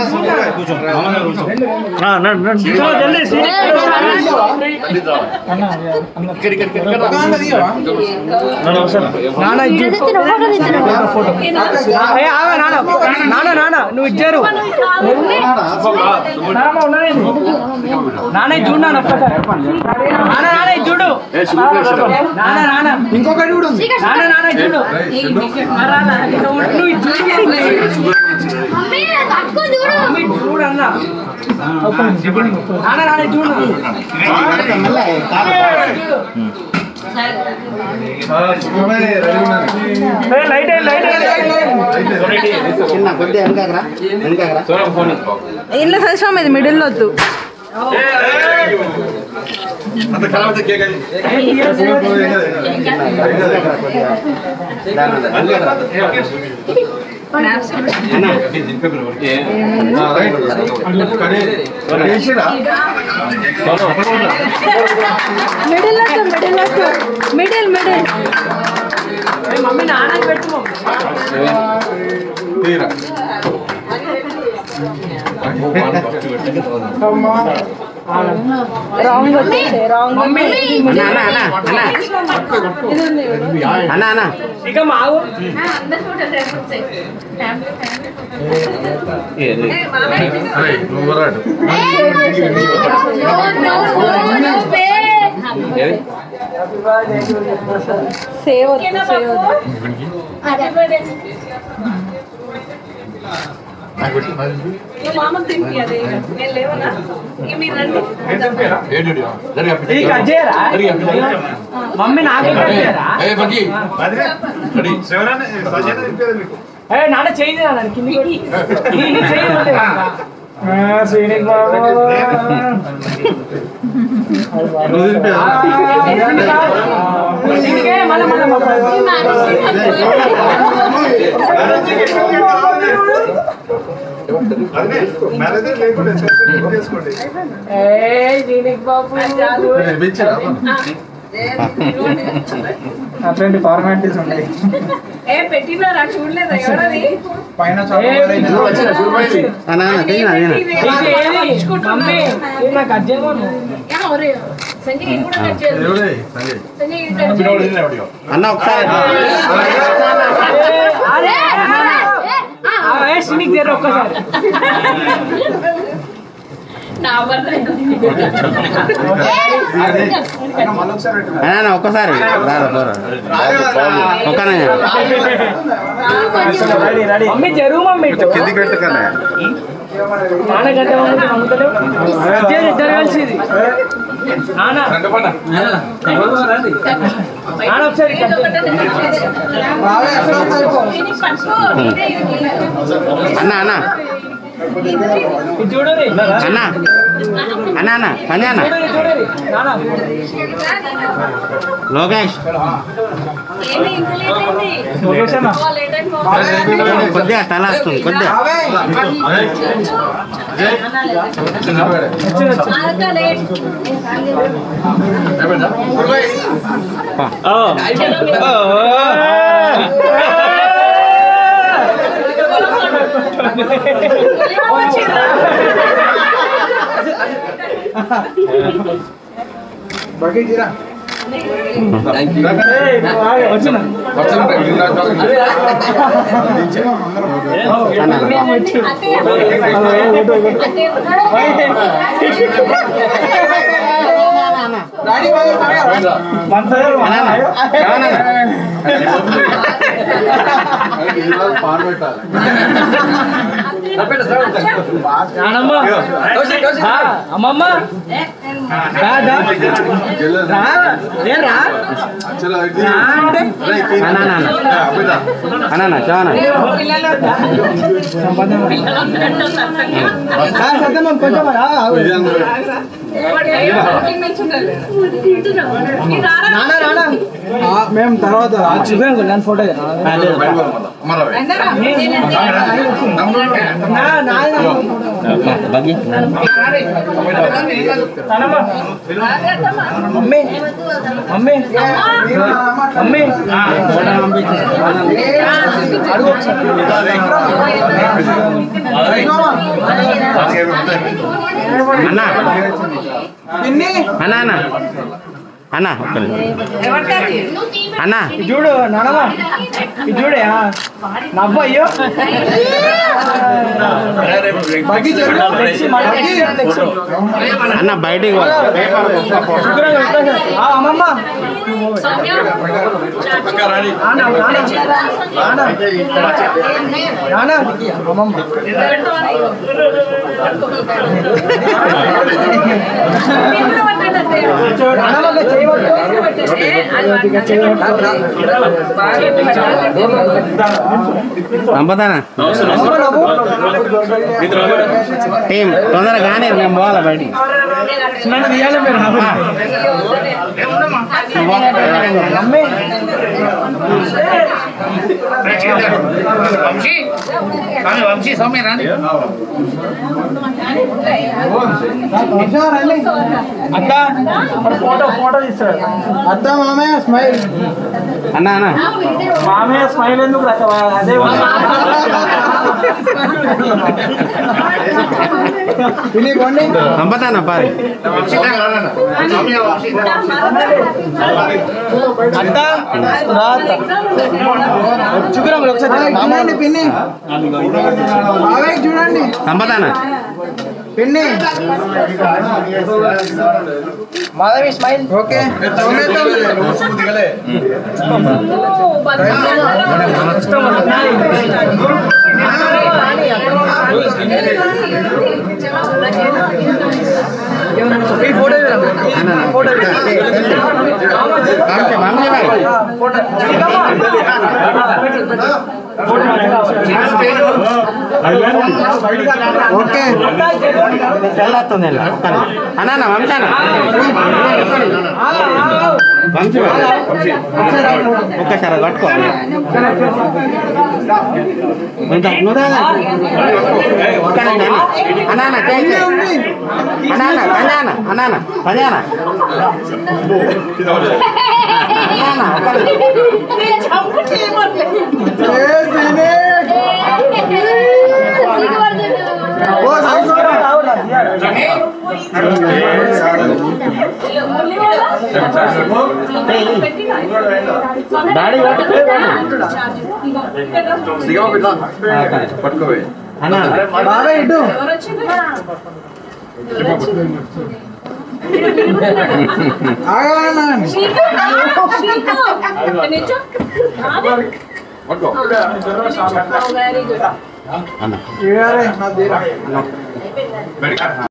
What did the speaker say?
నాన్న నాన్న నువ్వు ఇచ్చారు నాన్న ఇది చూడు నాన్న ఒక్కసారి. నాన్న నాన్న ఇది చూడు నాన్న నాన్న ఇంకొకటి కూడా ఉంది నాన్న నాన్న ఇది చూడు నువ్వు ఇది చూడు మమ్మీ ఇది చూడు అన్న నాన్న నాన్న ఇది చూడు లైట్ లైట్ ఇంట్లో సరిశ్రమ ఇది మిడిల్లో వద్దు మిడిల్ వద్దు మిడిల్ వద్దు మిడిల్ మిడిల్ మమ్మీ నాన్న పెట్టు మమ్మీ రాంగ్ వచ్చేసే రాంగ్ మమ్మీ అన్నా అన్నా ఇక మావు సేవ్ వద్దు సేవ్ వద్దు ఇది కట్ చేయరా మమ్మీ నాకే కట్ చేయరా ఏ నాన్న చేయి నాన్న కింది చేయి శ్రీనిక్ బాబు దీనికే మళ్ళీ ఏ శ్రీనిక్ బాబు అట్లాంటి ఫార్మాలిటీస్ ఉన్నాయి ఏ పెట్టినారా చూడలేదా ఎవరది పైన అన్నా అన్నా తెగినా మమ్మీ ఇది నాకు కట్ చేయమను సంజయ్ కూడా కట్ చేయాలి సంజయ్ కట్ చేయాలి అన్న ఒకసారి అరే అరే శ్రీనిక్ దగ్గర ఒక్కసారి నా వల్ల అన్నా అన్నా ఒక్కసారి రారా పోరా ఒక్కనే మమ్మీ జరుగు మమ్మీ ఇటు. నాన్న గంట మమ్మీ నమ్ముతలేవు అదే జరగాల్సింది నాన్న నాన్న ఒకసారి కట్ చేయి. అన్నా అన్నా ఇది చూడరి అన్నా అన్నా అన్నా పని అన్న చూడరి చూడరి నాన్న లోకేష్ లొకేషన్ కొద్దిగా తల వస్తుంది కొద్దిగా వచ్చిన అన్నా అన్నా అన్నా నానమ్మ ఆ, అమ్మమ్మ రా, రా. రా. ఏ రా. రా అంటే. అన్నా అన్నా అన్నా అన్నా చావనా ఆ, సత్యమ్మ, కొంచెం రా. నాన్న నాన్న మేము తర్వాత చూపాను నేను ఫోటో బగ్గి మమ్మీ మమ్మీ మమ్మీ అడుగు అన్న అన్న అన్న అన్న ఒక్క నిమిషం. అన్న ఇది చూడు నానమ్మ ఇది చూడే ఆ. నవ్వు అయ్యో అన్న బయటికి పో. ఆ, అమ్మమ్మ సౌమ్య నాన్న, నాన్న. నాన్న అమ్మమ్మ నానమ్మ చేయవచ్చు పంపదానా టీం తొందరగా కానీ నేను పోవాలా బయటికి నన్ను తీయాలి మీరు అమ్మే అక్క ఫోటో ఫోటో తీస్తాడు అత్త మామయ్య స్మైల్ అన్న అన్న మామయ్య స్మైల్ ఎందుకు రా? అదే వినిపోండి పంపదానా పారి అత్త చూడండి ఒకసారి చూడండి పిన్ని బాబాయ్ చూడండి పంపదానా పిన్ని మాధవి స్మైల్ ఓకే ఈ ఫోటో ఫోటో మామూలు మామూలు బాయ్. ఓకే తెల్లొస్తుంది ఇలా. ఒక్క నిమిషం. అన్న అన్న వంశాన వంశీ బాయ్. ఒక్కసారి పట్టుకో ఇంత నువ్వు రా. ఒక్క నిమిషం అన్న. అన్న అన్న చేయి చేయి. అన్న అన్న కళ్యాణ అన్న అన్న కళ్యాణ అన్న అన్న ఒక్క నిమిషం. ఓ డాడీ పట్టుకో. పట్టుకోవే అన్న అన్న. బాబాయ్ ఇటు ఆగలన్నా పట్టుకో వెరీ గుడ్ అన్న ఇవ్వరే నా తీరా బయటికి.